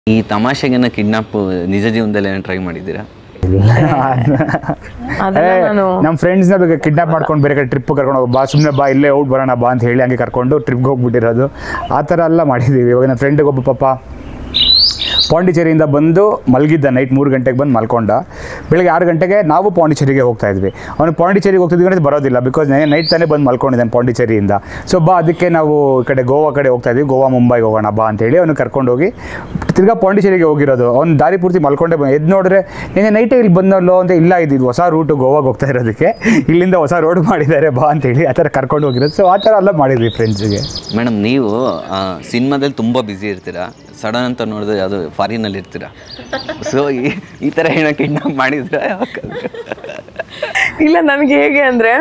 ಈ ತಮಾಷೆಗೆನ ಕಿಡ್ನಾಪ್ ನಿಜ ಜೀವನದಲ್ಲಿ ಏನೋ ಟ್ರೈ ಮಾಡಿದ್ದೀರಾ ಅದೆಲ್ಲ ನಾನು ನಮ್ಮ ಫ್ರೆಂಡ್ಸ್ನ ಬೇಕಾದ್ರೆ ಕಿಡ್ನಾಪ್ ಮಾಡ್ಕೊಂಡು ಬೇರೆ ಕಡೆ ಟ್ರಿಪ್ ಕರ್ಕೊಂಡು ಹೋಗಿ ಬಾ ಸುಮ್ಮನೆ ಬಾ ಇಲ್ಲೇ ಔಟ್ ಬರೋಣ ಬಾ ಅಂತ ಹೇಳಿ ಹಂಗೆ ಕರ್ಕೊಂಡು ಟ್ರಿಪ್ಗೆ ಹೋಗ್ಬಿಟ್ಟಿರೋದು ಆ ಥರ ಎಲ್ಲ ಮಾಡಿದ್ದೀವಿ ಇವಾಗ ನನ್ನ ಫ್ರೆಂಡಿಗೆ ಒಬ್ಬ ಪಾಪ ಪಾಂಡಿಚೇರಿಯಿಂದ ಬಂದು ಮಲಗಿದ್ದ ನೈಟ್ ಮೂರು ಗಂಟೆಗೆ ಬಂದು ಮಲ್ಕೊಂಡ ಬೆಳಗ್ಗೆ ಆರು ಗಂಟೆಗೆ ನಾವು ಪಾಂಡಿಚೇರಿಗೆ ಹೋಗ್ತಾ ಇದ್ವಿ ಅವನು ಪಾಂಡಿಚೇರಿಗೆ ಹೋಗ್ತಿದ್ವಿ ಅಂದರೆ ಬರೋದಿಲ್ಲ ಬಿಕಾಸ್ ನೈಟ್ ತಾನೇ ಬಂದು ಮಲ್ಕೊಂಡಿದ್ದಾನೆ ಪಾಂಡಿಚೇರಿಯಿಂದ ಸೊ ಬಾ ಅದಕ್ಕೆ ನಾವು ಈ ಕಡೆ ಗೋವಾ ಕಡೆ ಹೋಗ್ತಾ ಇದ್ವಿ ಗೋವಾ ಮುಂಬೈಗೆ ಹೋಗೋಣ ಬಾ ಅಂತೇಳಿ ಅವನು ಕರ್ಕೊಂಡು ಹೋಗಿ ತಿರ್ಗಾ ಪಾಂಡಿಚೇರಿಗೆ ಹೋಗಿರೋದು ಅವ್ನು ದಾರಿ ಪೂರ್ತಿ ಮಲ್ಕೊಂಡೇ ಬಂದು ಎದ್ದು ನೋಡಿದ್ರೆ ನೀನು ನೈಟೇ ಇಲ್ಲಿ ಬಂದಲ್ಲೋ ಅಂತ ಇಲ್ಲ ಇದ್ದಿದ್ದು ಹೊಸ ರೂಟು ಗೋವಾಗೆ ಹೋಗ್ತಾ ಇರೋದಕ್ಕೆ ಇಲ್ಲಿಂದ ಹೊಸ ರೋಡ್ ಮಾಡಿದ್ದಾರೆ ಬಾ ಅಂತೇಳಿ ಆ ಥರ ಕರ್ಕೊಂಡು ಹೋಗಿರೋದು ಸೊ ಆ ಥರ ಎಲ್ಲ ಮಾಡಿದ್ವಿ ಫ್ರೆಂಡ್ಸಿಗೆ ಮೇಡಮ್ ನೀವು ಸಿನಿಮಾದಲ್ಲಿ ತುಂಬ ಬ್ಯುಸಿ ಇರ್ತೀರಾ ಸಡನ್ ಅಂತ ನೋಡಿದ್ರೆ ಅದು ಫಾರಿನಲ್ಲಿ ಇರ್ತೀರಾ ಸೊ ಈ ಥರ ಏನೋ ಕಿಡ್ನಾಪ್ ಮಾಡಿದ್ರೆ ಇಲ್ಲ ನನಗೆ ಹೇಗೆ ಅಂದರೆ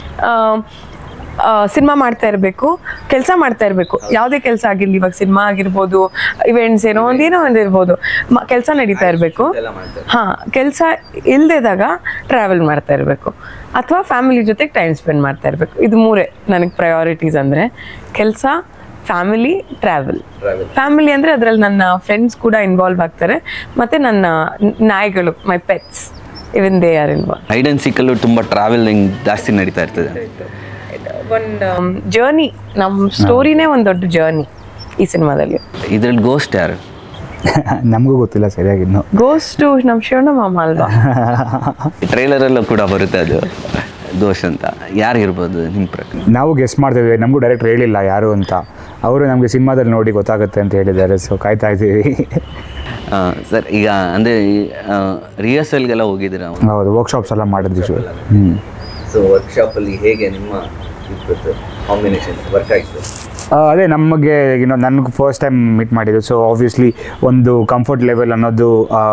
ಸಿನಿಮಾ ಮಾಡ್ತಾ ಇರಬೇಕು ಕೆಲಸ ಮಾಡ್ತಾ ಇರಬೇಕು ಯಾವುದೇ ಕೆಲಸ ಆಗಿರಲಿ ಇವಾಗ ಸಿನಿಮಾ ಆಗಿರ್ಬೋದು ಇವೆಂಟ್ಸ್ ಏನೋ ಒಂದು ಏನೋ ಒಂದು ಇರ್ಬೋದು ಕೆಲಸ ನಡೀತಾ ಇರಬೇಕು ಹಾಂ ಕೆಲಸ ಇಲ್ದಿದಾಗ ಟ್ರಾವೆಲ್ ಮಾಡ್ತಾ ಇರಬೇಕು ಅಥವಾ ಫ್ಯಾಮಿಲಿ ಜೊತೆಗೆ ಟೈಮ್ ಸ್ಪೆಂಡ್ ಮಾಡ್ತಾ ಇರಬೇಕು ಇದು ಮೂರೇ ನನಗೆ ಪ್ರಯಾರಿಟೀಸ್ ಅಂದರೆ ಕೆಲಸ ಫ್ಯಾಮಿಲಿ ಟ್ರಾವೆಲ್ ಫ್ಯಾಮಿಲಿ ಅಂದರೆ ಅದರಲ್ಲಿ ನನ್ನ ಫ್ರೆಂಡ್ಸ್ ಕೂಡ ಇನ್ವಾಲ್ವ್ ಆಗ್ತಾರೆ ಮತ್ತು ನನ್ನ ನಾಯಿಗಳು my pets even they are involve hide and ಸಿಕ್ಕಲ್ಲೂ ತುಂಬ ಟ್ರಾವೆಲಿಂಗ್ ಜಾಸ್ತಿ ನಡೀತಾ ಇರ್ತದೆ ಒಂದು ಜರ್ನಿ ನಮ್ಮ ಸ್ಟೋರಿನೇ ಒಂದು ದೊಡ್ಡ ಜರ್ನಿ ಈ ಸಿನಿಮಾದಲ್ಲಿ ಇದ್ರಲ್ಲಿ ಗೋಸ್ಟ್ ಯಾರು ನಮಗೂ ಗೊತ್ತಿಲ್ಲ ಸರಿಯಾಗಿ ಇನ್ನು ಗೋಸ್ಟು ನಮ್ಮ ಶಿವಣ್ಣ ಮಾಮ ಅಲ್ವಾ ಟ್ರೈಲರಲ್ಲೂ ಕೂಡ ಬರುತ್ತೆ ಅದು ದೋಷ್ ಅಂತ ಯಾರು ಇರ್ಬೋದು ನಿಮ್ಮ ಪ್ರಕಾರ ನಾವು ಗೆಸ್ ಮಾಡ್ತಿದ್ವಿ ನಮಗೂ ಡೈರೆಕ್ಟ್ ಹೇಳಿಲ್ಲ ಯಾರು ಅಂತ ಅವರು ನಮಗೆ ಸಿನಿಮಾದಲ್ಲಿ ನೋಡಿ ಗೊತ್ತಾಗುತ್ತೆ ಅಂತ ಹೇಳಿದ್ದಾರೆ ಸೊ ಕಾಯ್ತಾ ಇದ್ದೀವಿ ಸರ್ ಈಗ ಅಂದರೆ ರಿಹರ್ಸಲ್ಗೆಲ್ಲ ಹೋಗಿದ್ದೀರಾ ಹೌದು ವರ್ಕ್ಶಾಪ್ಸ್ ಎಲ್ಲ ಮಾಡಿದ್ವಿ ಹ್ಞೂ ಸೊ ವರ್ಕ್ಶಾಪಲ್ಲಿ ಹೇಗೆ ನಿಮ್ಮ ಕಾಂಬಿನೇಷನ್ ವರ್ಕ್ ಆಯಿತು ಆ, ಅದೇ ನಮಗೆ ಏನೋ ನನಗೆ ಫಸ್ಟ್ ಟೈಮ್ ಮೀಟ್ ಮಾಡಿದ್ದು ಸೊ ಆಬ್ವಿಯಸ್ಲಿ ಒಂದು ಕಂಫರ್ಟ್ ಲೆವೆಲ್ ಅನ್ನೋದು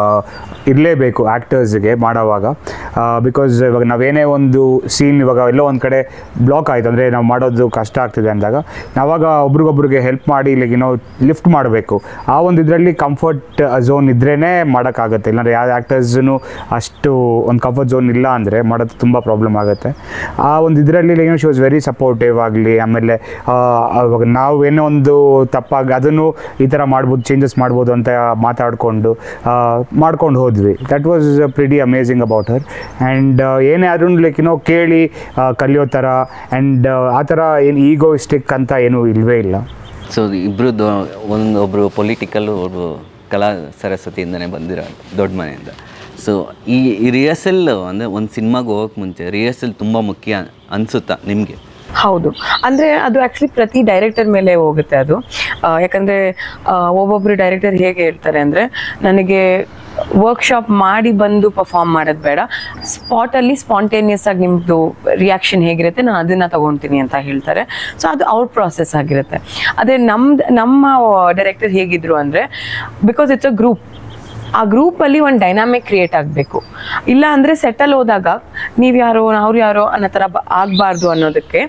ಇರಲೇಬೇಕು ಆ್ಯಕ್ಟರ್ಸ್ಗೆ ಮಾಡೋವಾಗ ಬಿಕಾಸ್ ಇವಾಗ ನಾವೇನೇ ಒಂದು ಸೀನ್ ಇವಾಗ ಎಲ್ಲೋ ಒಂದು ಕಡೆ ಬ್ಲಾಕ್ ಆಯಿತು ಅಂದರೆ ನಾವು ಮಾಡೋದು ಕಷ್ಟ ಆಗ್ತಿದೆ ಅಂದಾಗ ನಾವಾಗ ಒಬ್ರಿಗೊಬ್ರಿಗೆ ಹೆಲ್ಪ್ ಮಾಡಿ ಲೈಕ್ ಏನೋ ಲಿಫ್ಟ್ ಮಾಡಬೇಕು ಆ ಒಂದು ಇದರಲ್ಲಿ ಕಂಫರ್ಟ್ ಝೋನ್ ಇದ್ರೇ ಮಾಡೋಕ್ಕಾಗುತ್ತೆ ಇಲ್ಲಾಂದರೆ ಯಾವ ಆ್ಯಕ್ಟರ್ಸ್ನು ಅಷ್ಟು ಒಂದು ಕಂಫರ್ಟ್ ಝೋನ್ ಇಲ್ಲ ಅಂದರೆ ಮಾಡೋದು ತುಂಬ ಪ್ರಾಬ್ಲಮ್ ಆಗುತ್ತೆ ಆ ಒಂದು ಇದರಲ್ಲಿ ಏನೋ ಶಿ ವಾಸ್ ವೆರಿ ಸಪೋರ್ಟಿವ್ ಆಗಲಿ ಆಮೇಲೆ ಆ, ಅವಾಗ ನಾವು ಏನೋ ಒಂದು ತಪ್ಪಾಗಿ ಅದನ್ನು ಈ ಥರ ಮಾಡ್ಬೋದು ಚೇಂಜಸ್ ಮಾಡ್ಬೋದು ಅಂತ ಮಾತಾಡಿಕೊಂಡು ಮಾಡ್ಕೊಂಡು ಹೋದ್ವಿ that was pretty amazing about her and ಏನೇ ಆದ್ರೂ ಲೈಕ್ ಏನೋ ಕೇಳಿ ಆ, ಕಲಿಯೋ ಥರ ಆ್ಯಂಡ್ ಆ ಥರ ಏನು ಈಗೋಯಿಸ್ಟಿಕ್ ಅಂತ ಏನೂ ಇಲ್ಲವೇ ಇಲ್ಲ ಸೊ ಇಬ್ಬರದ್ದು ಒಂದು ಒಬ್ಬರು ಪೊಲಿಟಿಕಲ್ಲು ಒಬ್ಬರು ಕಲಾ ಸರಸ್ವತಿಯಿಂದನೇ ಬಂದಿರೋ ದೊಡ್ಡ ಮನೆಯಿಂದ ಸೊ ಈ ಈ ರಿಹರ್ಸಲ್ ಅಂದರೆ ಒಂದು ಸಿನಿಮಾಗೆ ಹೋಗೋಕೆ ಮುಂಚೆ ರಿಹರ್ಸಲ್ ತುಂಬ ಮುಖ್ಯ ಅನಿಸುತ್ತಾ ನಿಮಗೆ ಹೌದು ಅಂದರೆ ಅದು ಆ್ಯಕ್ಚುಲಿ ಪ್ರತಿ ಡೈರೆಕ್ಟರ್ ಮೇಲೆ ಹೋಗುತ್ತೆ ಅದು ಆ, ಯಾಕಂದ್ರೆ ಆ, ಒಬ್ಬೊಬ್ರು ಡೈರೆಕ್ಟರ್ ಹೇಗೆ ಹೇಳ್ತಾರೆ ಅಂದರೆ ನನಗೆ ವರ್ಕ್ಶಾಪ್ ಮಾಡಿ ಬಂದು ಪರ್ಫಾರ್ಮ್ ಮಾಡೋದು ಬೇಡ ಸ್ಪಾಟಲ್ಲಿ ಸ್ಪಾಂಟೇನಿಯಸ್ ಆಗಿ ನಿಮ್ಮದು ರಿಯಾಕ್ಷನ್ ಹೇಗಿರುತ್ತೆ ನಾನು ಅದನ್ನು ತಗೊತೀನಿ ಅಂತ ಹೇಳ್ತಾರೆ ಸೊ ಅದು ಅವ್ರ ಪ್ರಾಸೆಸ್ ಆಗಿರುತ್ತೆ ಅದೇ ನಮ್ದು ನಮ್ಮ ಡೈರೆಕ್ಟರ್ ಹೇಗಿದ್ರು ಅಂದರೆ ಬಿಕಾಸ್ ಇಟ್ಸ್ ಅ ಗ್ರೂಪ್ ಆ ಗ್ರೂಪಲ್ಲಿ ಒಂದು ಡೈನಾಮಿಕ್ ಕ್ರಿಯೇಟ್ ಆಗಬೇಕು ಇಲ್ಲ ಅಂದರೆ ಸೆಟಲ್ ಹೋದಾಗ ನೀವು ಯಾರೋ ಅವ್ರು ಯಾರೋ ಅನ್ನೋ ಥರ ಬ ಆಗಬಾರ್ದು ಅನ್ನೋದಕ್ಕೆ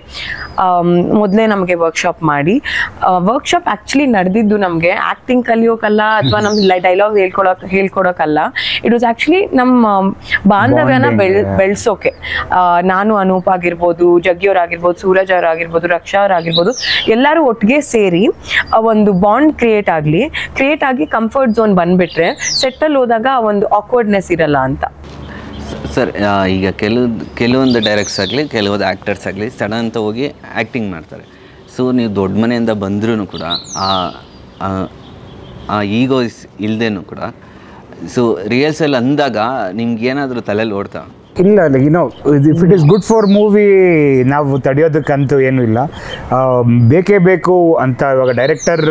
ಮೊದಲೇ ನಮಗೆ ವರ್ಕ್ಶಾಪ್ ಮಾಡಿ ವರ್ಕ್ಶಾಪ್ ಆ್ಯಕ್ಚುಲಿ ನಡೆದಿದ್ದು ನಮಗೆ ಆ್ಯಕ್ಟಿಂಗ್ ಕಲಿಯೋಕ್ಕಲ್ಲ ಅಥವಾ ನಮ್ಮ ಡೈಲಾಗ್ ಹೇಳ್ಕೊಡೋಕೆ ಹೇಳ್ಕೊಡೋಕ್ಕಲ್ಲ ಇಟ್ ವಾಸ್ ಆ್ಯಕ್ಚುಲಿ ನಮ್ಮ ಬಾಂಧವ್ಯನ ಬೆಳ್ ಬೆಳೆಸೋಕೆ ನಾನು ಅನೂಪ್ ಆಗಿರ್ಬೋದು ಜಗ್ಗಿಯವ್ರು ಆಗಿರ್ಬೋದು ಸೂರಜ್ ಅವ್ರು ಆಗಿರ್ಬೋದು ರಕ್ಷಾ ಅವ್ರು ಆಗಿರ್ಬೋದು ಎಲ್ಲರೂ ಒಟ್ಟಿಗೆ ಸೇರಿ ಆ ಒಂದು ಬಾಂಡ್ ಕ್ರಿಯೇಟ್ ಆಗಲಿ ಕ್ರಿಯೇಟ್ ಆಗಿ ಕಂಫರ್ಟ್ ಝೋನ್ ಬಂದ್ಬಿಟ್ರೆ ಸೆಟ್ಟಲ್ಲಿ ಹೋದಾಗ ಆ ಒಂದು ಆಕ್ವರ್ಡ್ನೆಸ್ ಇರಲ್ಲ ಅಂತ ಸರ್ ಈಗ ಕೆಲವು ಕೆಲವೊಂದು ಡೈರೆಕ್ಟ್ಸ್ ಆಗಲಿ ಕೆಲವೊಂದು ಆ್ಯಕ್ಟರ್ಸ್ ಆಗಲಿ ಸಡನ್ ಅಂತ ಹೋಗಿ ಆ್ಯಕ್ಟಿಂಗ್ ಮಾಡ್ತಾರೆ ಸೊ ನೀವು ದೊಡ್ಡ ಮನೆಯಿಂದ ಬಂದ್ರೂ ಕೂಡ ಆ ಆ- ಆ ಈಗೋ ಇಲ್ಲದೇನು ಕೂಡ ಸೊ ರಿಹರ್ಸಲ್ ಅಂದಾಗ ನಿಮ್ಗೆ ಏನಾದರೂ ತಲೆಯಲ್ಲಿ ಓಡ್ತಾ ಇಲ್ಲ ಲೈಕ್ ಏನೋ if it is good for movie ನಾವು ತಡೆಯೋದಕ್ಕಂತೂ ಏನೂ ಇಲ್ಲ ಆ, ಬೇಕೇ ಬೇಕು ಅಂತ ಇವಾಗ ಡೈರೆಕ್ಟರ್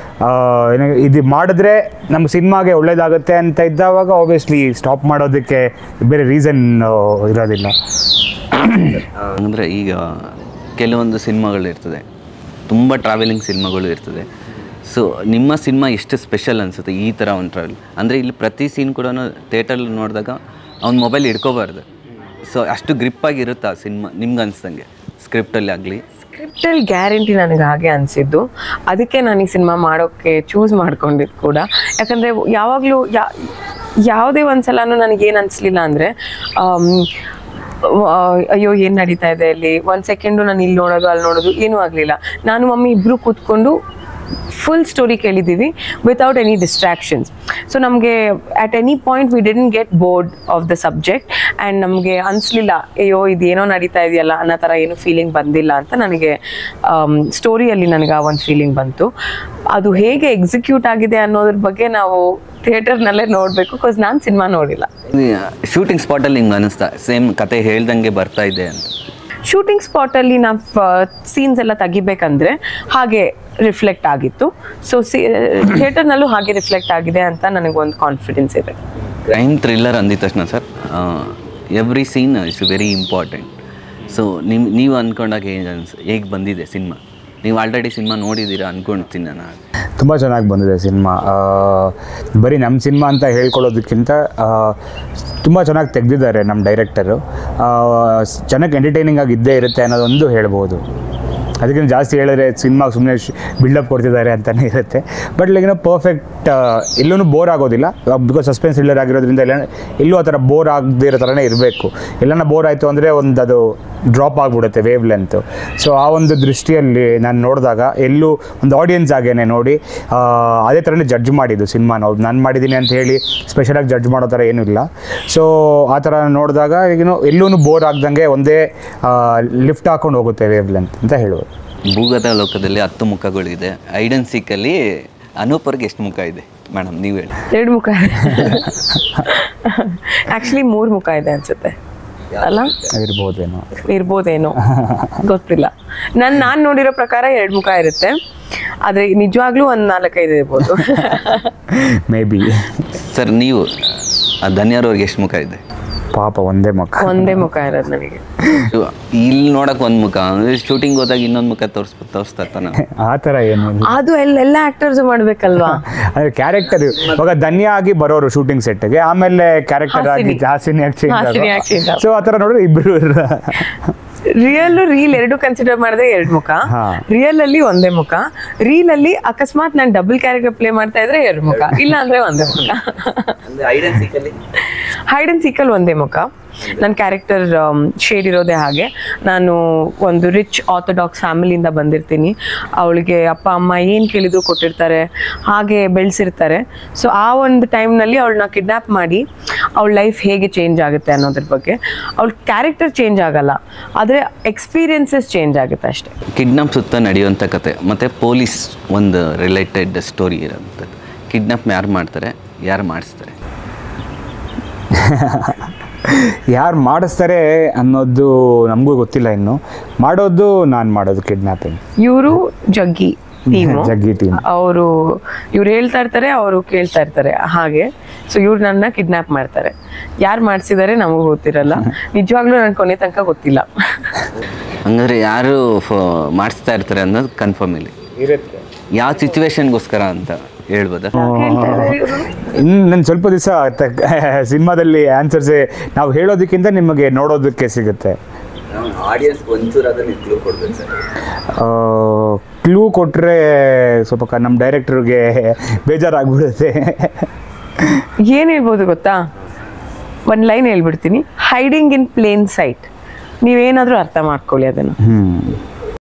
ಇದು ಮಾಡಿದ್ರೆ ನಮ್ಮ ಸಿನಿಮಾಗೆ ಒಳ್ಳೇದಾಗುತ್ತೆ ಅಂತ ಇದ್ದಾವಾಗ ಆಬ್ವಿಯಸ್ಲಿ ಸ್ಟಾಪ್ ಮಾಡೋದಕ್ಕೆ ಬೇರೆ ರೀಸನ್ ಇರೋದಿಲ್ಲ ಅಂದರೆ ಈಗ ಕೆಲವೊಂದು ಸಿನಿಮಾಗಳು ಇರ್ತದೆ ತುಂಬ ಟ್ರಾವೆಲಿಂಗ್ ಸಿನಿಮಾಗಳು ಇರ್ತದೆ ಸೊ ನಿಮ್ಮ ಸಿನಿಮಾ ಎಷ್ಟು ಸ್ಪೆಷಲ್ ಅನಿಸುತ್ತೆ ಈ ಥರ ಒಂದು ಟ್ರಾವೆಲ್ ಅಂದರೆ ಇಲ್ಲಿ ಪ್ರತಿ ಸೀನ್ ಕೂಡ ಥಿಯೇಟರ್ ನೋಡಿದಾಗ ಅವ್ನ ಮೊಬೈಲ್ ಹಿಡ್ಕೋಬಾರ್ದು ಸೊ ಅಷ್ಟು ಗ್ರಿಪ್ಪಾಗಿ ಇರುತ್ತೆ ಆ ಸಿನಿಮಾ ನಿಮ್ಗೆ ಅನ್ಸ್ದಂಗೆ ಸ್ಕ್ರಿಪ್ಟಲ್ಲಿ ಆಗಲಿ ಸ್ಕ್ರಿಪ್ಟಲ್ಲಿ ಗ್ಯಾರಂಟಿ ನನಗೆ ಹಾಗೆ ಅನಿಸಿದ್ದು ಅದಕ್ಕೆ ನಾನು ಈ ಸಿನಿಮಾ ಮಾಡೋಕ್ಕೆ ಚೂಸ್ ಮಾಡ್ಕೊಂಡಿದ್ದು ಕೂಡ ಯಾಕಂದರೆ ಯಾವಾಗಲೂ ಯಾ ಯಾವುದೇ ಒಂದು ಸಲನೂ ನನಗೇನು ಅನಿಸ್ಲಿಲ್ಲ ಅಂದರೆ ಅಯ್ಯೋ ಏನು ನಡೀತಾ ಇದೆ ಅಲ್ಲಿ ಒಂದು ಸೆಕೆಂಡು ನಾನು ಇಲ್ಲಿ ನೋಡೋದು ಅಲ್ಲಿ ನೋಡೋದು ಏನೂ ಆಗಲಿಲ್ಲ ನಾನು ಮಮ್ಮಿ ಇಬ್ಬರು ಕೂತ್ಕೊಂಡು ಫುಲ್ ಸ್ಟೋರಿ ಕೇಳಿದ್ದೀವಿ ವಿತೌಟ್ ಎನಿ ಡಿಸ್ಟ್ರಾಕ್ಷನ್ಸ್ ಸೊ ನಮಗೆ at any point we didn't get bored of the subject and ನಮಗೆ ಅನಿಸ್ಲಿಲ್ಲ ಅಯ್ಯೋ ಇದೇನೋ ನಡೀತಾ ಇದೆಯಲ್ಲ ಅನ್ನೋ ಥರ ಏನು ಫೀಲಿಂಗ್ ಬಂದಿಲ್ಲ ಅಂತ ನನಗೆ ಸ್ಟೋರಿಯಲ್ಲಿ ನನಗೆ ಆ ಒಂದು ಫೀಲಿಂಗ್ ಬಂತು ಅದು ಹೇಗೆ ಎಕ್ಸಿಕ್ಯೂಟ್ ಆಗಿದೆ ಅನ್ನೋದ್ರ ಬಗ್ಗೆ ನಾವು ಥಿಯೇಟರ್ನಲ್ಲೇ ನೋಡಬೇಕು ಬಿಕಾಸ್ ನಾನು ಸಿನಿಮಾ ನೋಡಿಲ್ಲ ಶೂಟಿಂಗ್ ಸ್ಪಾಟಲ್ಲಿ ಹಿಂಗೆ ಅನಿಸ್ತಾ ಸೇಮ್ ಕತೆ ಹೇಳ್ದಂಗೆ ಬರ್ತಾ ಇದೆ ಅಂತ ಶೂಟಿಂಗ್ ಸ್ಪಾಟಲ್ಲಿ ನಾವು ಸೀನ್ಸ್ ಎಲ್ಲ ತೆಗಿಬೇಕಂದ್ರೆ ಹಾಗೆ ರಿಫ್ಲೆಕ್ಟ್ ಆಗಿತ್ತು ಸೊ ಸಿ ಥಿಯೇಟರ್ನಲ್ಲೂ ಹಾಗೆ ರಿಫ್ಲೆಕ್ಟ್ ಆಗಿದೆ ಅಂತ ನನಗೊಂದು ಕಾನ್ಫಿಡೆನ್ಸ್ ಇದೆ ಕ್ರೈಮ್ ಥ್ರಿಲ್ಲರ್ ಅಂದಿದ ತಕ್ಷಣ sir every scene is very important so ನಿಮ್ಮ ನೀವು ಅಂದ್ಕೊಂಡಾಗ ಹೇಗೆ ಅನ್ಸ್ ಹೇಗೆ ಬಂದಿದೆ ಸಿನಿಮಾ ನೀವು ಆಲ್ರೆಡಿ ಸಿನಿಮಾ ನೋಡಿದ್ದೀರಾ ಅಂದ್ಕೊಳ್ತೀನಿ ನಾನು ತುಂಬ ಚೆನ್ನಾಗಿ ಬಂದಿದೆ ಸಿನಿಮಾ ಬರೀ ನಮ್ಮ ಸಿನಿಮಾ ಅಂತ ಹೇಳ್ಕೊಳ್ಳೋದಕ್ಕಿಂತ ತುಂಬ ಚೆನ್ನಾಗಿ ತೆಗೆದಿದ್ದಾರೆ ನಮ್ಮ ಡೈರೆಕ್ಟರು ಚೆನ್ನಾಗಿ ಎಂಟರ್ಟೈನಿಂಗ್ ಆಗಿ ಇದ್ದೇ ಇರುತ್ತೆ ಅನ್ನೋದೊಂದು ಹೇಳ್ಬೋದು ಅದಕ್ಕಿಂತ ಜಾಸ್ತಿ ಹೇಳಿದ್ರೆ ಸಿನಿಮಾ ಸುಮ್ಮನೆ ಬಿಲ್ಡಪ್ ಕೊಡ್ತಿದ್ದಾರೆ ಅಂತಲೇ ಇರುತ್ತೆ ಬಟ್ ಲೈಕ್ ಪರ್ಫೆಕ್ಟ್ ಎಲ್ಲೂ ಬೋರ್ ಆಗೋದಿಲ್ಲ ಬಿಕಾಸ್ ಸಸ್ಪೆನ್ಸ್ ಥ್ರಿಲ್ಲರ್ ಆಗಿರೋದ್ರಿಂದ ಎಲ್ಲ ಎಲ್ಲೂ ಆ ಥರ ಬೋರ್ ಆಗದೇ ಇರೋ ಥರನೇ ಇರಬೇಕು ಎಲ್ಲನ ಬೋರ್ ಆಯಿತು ಅಂದರೆ ಒಂದು ಅದು ಡ್ರಾಪ್ ಆಗಿಬಿಡುತ್ತೆ ವೇವ್ ಲೆಂತು ಸೊ ಆ ಒಂದು ದೃಷ್ಟಿಯಲ್ಲಿ ನಾನು ನೋಡಿದಾಗ ಎಲ್ಲೂ ಒಂದು ಆಡಿಯನ್ಸ್ ಆಗೇನೆ ನೋಡಿ ಆ, ಅದೇ ಥರನೇ ಜಡ್ಜ್ ಮಾಡಿದ್ದು ಸಿನಿಮಾ ನಾವು ನಾನು ಮಾಡಿದ್ದೀನಿ ಅಂತ ಹೇಳಿ ಸ್ಪೆಷಲಾಗಿ ಜಡ್ಜ್ ಮಾಡೋ ಥರ ಏನೂ ಇಲ್ಲ ಸೊ ಆ ಥರ ನೋಡಿದಾಗ ಈಗಿನ ಎಲ್ಲೂ ಬೋರ್ ಆಗ್ದಂಗೆ ಒಂದೇ ಲಿಫ್ಟ್ ಹಾಕೊಂಡು ಹೋಗುತ್ತೆ ವೇವ್ ಲೆಂತ್ ಅಂತ ಹೇಳ್ಬೋದು ಭೂಗತ ಲೋಕದಲ್ಲಿ ಹತ್ತು ಮುಖಗಳಿದೆ ಐಡನ್ ಸೀಕಲ್ಲಿ ಅನೂಪರ್ಗೆ ಎಷ್ಟು ಮುಖ ಇದೆ ಮೇಡಮ್ ನೀವು ಹೇಳಿ ಎರಡು ಮುಖ ಆ್ಯಕ್ಚುಲಿ ಮೂರು ಮುಖ ಇದೆ ಅನ್ಸುತ್ತೆ ಅಲ್ಲ ಇರ್ಬೋದೇನೋ ಇರ್ಬೋದೇನೋ ಗೊತ್ತಿಲ್ಲ ನನ್ ನಾನ್ ನೋಡಿರೋ ಪ್ರಕಾರ ಎರಡು ಮುಖ ಇರುತ್ತೆ ಆದ್ರೆ ನಿಜವಾಗ್ಲೂ ಒಂದ್ ನಾಲ್ಕೈದು ಇರ್ಬೋದು ಮೇ ಬಿ ಸರ್ ನೀವು ಆ ಧನ್ಯರವ್ರಿಗೆ ಎಷ್ಟು ಮುಖ ಇದೆ ಪಾಪ ಒಂದೇ ಮಕ್ಕ ಒಂದೇ ಮುಖ ಇರೋದು ನನಗೆ So, ಇಲ್ಲಿ ನೋಡಕ್ ಒಂದು ಮುಖ ಅಂದರೆ ಶೂಟಿಂಗ್ ಹೋದಾಗ ಇನ್ನೊಂದು ಮುಖ ತೋರಿಸ್ ತೋರಿಸ್ತಾ ಇರ್ತಾನೆ ಆ ಥರ ಏನು ಇಲ್ಲ. ಅದು ಎಲ್ಲ ಎಲ್ಲ ಆಕ್ಟರ್ಸ್ ಮಾಡ್ಬೇಕಲ್ವಾ ಅಂದ್ರೆ ಕ್ಯಾರೆಕ್ಟರ್ ಇವಾಗ ಧನ್ಯ ಆಗಿ ಬರೋರು ಶೂಟಿಂಗ್ ಸೆಟ್ಗೆ ಆಮೇಲೆ ಕ್ಯಾರೆಕ್ಟರ್ ಆಗಿ ಹಾಸಿನಿ. ಹಾಸಿನಿ ಹಾಸಿನಿ ಆಗಿ change ಸೊ ಆ ಥರ ನೋಡಿದ್ರೆ ಇಬ್ರು ರಿಯಲ್ ರೀಲ್ ಎರಡು ಕನ್ಸಿಡರ್ ಮಾಡಿದ್ರೆ ಎರಡು ಮುಖ ಹಾ. ರಿಯಲ್ ಅಲ್ಲಿ ಒಂದೇ ಮುಖ ರೀಲ್ ಅಲ್ಲಿ ಅಕಸ್ಮಾತ್ ನಾನು ಡಬಲ್ ಕ್ಯಾರೆಕ್ಟರ್ ಪ್ಲೇ ಮಾಡ್ತಾ ಇದ್ರೆ ಎರಡು ಮುಖ ಇಲ್ಲ ಅಂದ್ರೆ ಒಂದೇ ಮುಖ ಹೈಡ್ ಅಂಡ್ ಸೀಕಲ್ ಒಂದೇ ಮುಖ ನನ್ನ ಕ್ಯಾರೆಕ್ಟರ್ ಶೇಡ್ ಇರೋದೇ ಹಾಗೆ ನಾನು ಒಂದು ರಿಚ್ ಆರ್ಥೋಡಾಕ್ಸ್ ಫ್ಯಾಮಿಲಿಯಿಂದ ಬಂದಿರ್ತೀನಿ ಅವಳಿಗೆ ಅಪ್ಪ ಅಮ್ಮ ಏನು ಕೇಳಿದ್ರು ಕೊಟ್ಟಿರ್ತಾರೆ ಹಾಗೆ ಬೆಳೆಸಿರ್ತಾರೆ ಸೊ ಆ ಒಂದು ಟೈಮ್ನಲ್ಲಿ ಅವಳನ್ನ ಕಿಡ್ನಾಪ್ ಮಾಡಿ ಅವಳ ಲೈಫ್ ಹೇಗೆ ಚೇಂಜ್ ಆಗುತ್ತೆ ಅನ್ನೋದ್ರ ಬಗ್ಗೆ ಅವಳ ಕ್ಯಾರೆಕ್ಟರ್ ಚೇಂಜ್ ಆಗಲ್ಲ ಆದರೆ ಎಕ್ಸ್ಪೀರಿಯನ್ಸಸ್ ಚೇಂಜ್ ಆಗುತ್ತೆ ಅಷ್ಟೇ ಕಿಡ್ನಾಪ್ ಸುತ್ತ ನಡೆಯುವಂಥ ಕತೆ ಮತ್ತು ಪೊಲೀಸ್ ಒಂದು ರಿಲೇಟೆಡ್ ಸ್ಟೋರಿ ಇರೋಂಥದ್ದು ಕಿಡ್ನಾಪ್ ಯಾರು ಮಾಡ್ತಾರೆ ಯಾರು ಮಾಡಿಸ್ತಾರೆ ಯಾರು ಮಾಡಿಸ್ತಾರೆ ಅನ್ನೋದು ನಮಗೂ ಗೊತ್ತಿಲ್ಲ ಇನ್ನು ಮಾಡೋದು ನಾನು ಮಾಡೋದು ಕಿಡ್ನಾಪಿಂಗ್ ಇವರು ಜಗ್ಗಿ ಟೀಮು ಜಗ್ಗಿ ಟೀಮ್ ಅವರು ಇವ್ರು ಹೇಳ್ತಾ ಇರ್ತಾರೆ ಅವರು ಕೇಳ್ತಾ ಇರ್ತಾರೆ ಹಾಗೆ ಸೊ ಇವ್ರು ನನ್ನ ಕಿಡ್ನಾಪ್ ಮಾಡ್ತಾರೆ ಯಾರು ಮಾಡಿಸಿದ್ದಾರೆ ನಮಗೂ ಗೊತ್ತಿರಲ್ಲ ನಿಜವಾಗ್ಲೂ ನನ್ ಕೊನೆ ತನಕ ಗೊತ್ತಿಲ್ಲ ಹಂಗಾದ್ರೆ ಯಾರು ಫ ಮಾಡಿಸ್ತಾ ಇರ್ತಾರೆ ಅನ್ನೋದು ಕನ್ಫರ್ಮ್ ಇಲ್ಲಿ ಇರುತ್ತೆ ಯಾವ ಸಿಚುವೇಶನ್ಗೋಸ್ಕರ ಅಂತ ಹೇಳ್ಬೋದಾ ಇನ್ನು ನಾನು ಸ್ವಲ್ಪ ದಿವಸ ಸಿನಿಮಾದಲ್ಲಿ ಆನ್ಸರ್ಸೇ ನಾವು ಹೇಳೋದಕ್ಕಿಂತ ನಿಮಗೆ ನೋಡೋದಕ್ಕೆ ಸಿಗುತ್ತೆ ಆಡಿಯನ್ಸ್ ಒಂಚೂರು ಅದನ್ನು ಕ್ಲೂ ಕೊಡ್ಬೇಕು ಸರ್ ಕ್ಲೂ ಕೊಟ್ಟರೆ ಸ್ವಲ್ಪ ಕ- ನಮ್ಮ ಡೈರೆಕ್ಟ್ರಿಗೆ ಬೇಜಾರಾಗ್ಬಿಡುತ್ತೆ ಏನ್ ಹೇಳ್ಬೋದು ಗೊತ್ತಾ ಒಂದ್ ಲೈನ್ ಹೇಳ್ಬಿಡ್ತೀನಿ ಹೈಡಿಂಗ್ ಇನ್ ಪ್ಲೇನ್ ಸೈಟ್ ನೀವೇನಾದ್ರೂ ಅರ್ಥ ಮಾಡ್ಕೊಳ್ಳಿ ಅದನ್ನು ಹ್ಞೂ